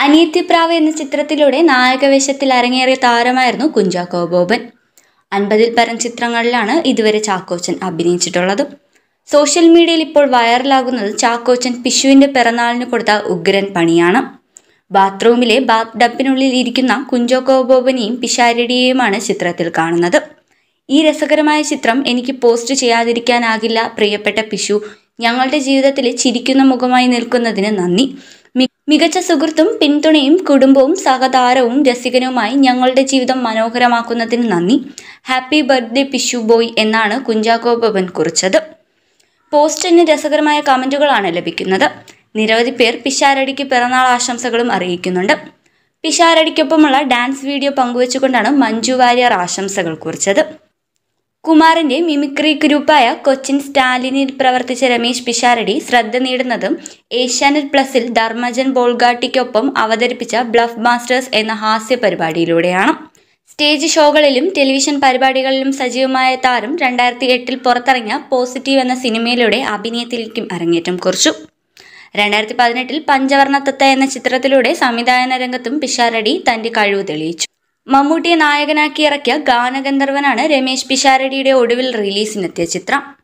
അനിയത്തിപ്രാവ് എന്ന ചിത്രത്തിലൂടെ നായകവേഷത്തിൽ അരങ്ങേറിയ താരമായിരുന്നു കുഞ്ചാക്കോ ബോബൻ അൻപതിൽ പരം ചിത്രങ്ങളിലാണ് ഇതുവരെ ചാക്കോച്ചൻ അഭിനയിച്ചിട്ടുള്ളത് സോഷ്യൽ മീഡിയയിൽ ഇപ്പോൾ വൈറലാകുന്നത് ചാക്കോച്ചൻ പിഷുവിൻ്റെ പിറന്നാളിന് കൊടുത്ത ഉഗ്രൻ പണിയാണ് ബാത്റൂമിലെ ബാത്ത് ഡപ്പിനുള്ളിൽ ഇരിക്കുന്ന കുഞ്ചോക്കോ ബോബനെയും പിഷാരടിയെയുമാണ് ചിത്രത്തിൽ കാണുന്നത് ഈ രസകരമായ ചിത്രം എനിക്ക് പോസ്റ്റ് ചെയ്യാതിരിക്കാനാകില്ല പ്രിയപ്പെട്ട പിഷു ഞങ്ങളുടെ ജീവിതത്തിൽ ചിരിക്കുന്ന മുഖമായി നിൽക്കുന്നതിന് നന്ദി മി- മികച്ച സുഹൃത്തും പിന്തുണയും കുടുംബവും സഹതാരവും രസികനുമായി ഞങ്ങളുടെ ജീവിതം മനോഹരമാക്കുന്നതിന് നന്ദി ഹാപ്പി ബർത്ത്ഡേ പിഷു ബോയ് എന്നാണ് കുഞ്ചാക്കോ ബോബൻ കുറിച്ചത് പോസ്റ്റിന് രസകരമായ കമൻറ്റുകളാണ് ലഭിക്കുന്നത് നിരവധി പേർ പിഷാരടിക്ക് പിറന്നാൾ ആശംസകളും അറിയിക്കുന്നുണ്ട് പിഷാരടിക്കൊപ്പമുള്ള ഡാൻസ് വീഡിയോ പങ്കുവച്ചുകൊണ്ടാണ് മഞ്ജു വാര്യർ ആശംസകൾ കുറിച്ചത് കുമാറിന്റെ മിമിക്രി ഗ്രൂപ്പായ കൊച്ചിൻ സ്റ്റാലിനിൽ പ്രവർത്തിച്ച രമേശ് പിഷാരടി ശ്രദ്ധ നേടുന്നതും ഏഷ്യാനെറ്റ് പ്ലസിൽ ധർമ്മജൻ ബോൾഗാട്ടിക്കൊപ്പം അവതരിപ്പിച്ച ബ്ലഫ് മാസ്റ്റേഴ്സ് എന്ന ഹാസ്യ പരിപാടിയിലൂടെയാണ് സ്റ്റേജ് ഷോകളിലും ടെലിവിഷൻ പരിപാടികളിലും സജീവമായ താരം രണ്ടായിരത്തി എട്ടിൽ പുറത്തിറങ്ങിയ പോസിറ്റീവ് എന്ന സിനിമയിലൂടെ അഭിനയത്തിലേക്കും അരങ്ങേറ്റം കുറിച്ചു രണ്ടായിരത്തി പതിനെട്ടിൽ പഞ്ചവർണ്ണ തത്ത എന്ന ചിത്രത്തിലൂടെ സംവിധായന രംഗത്തും പിഷാരടി തന്റെ കഴിവ് തെളിയിച്ചു മമ്മൂട്ടിയെ നായകനാക്കി ഇറക്കിയ ഗാനഗന്ധർവനാണ് രമേശ് പിഷാരടിയുടെ ഒടുവിൽ റിലീസിനെത്തിയ ചിത്രം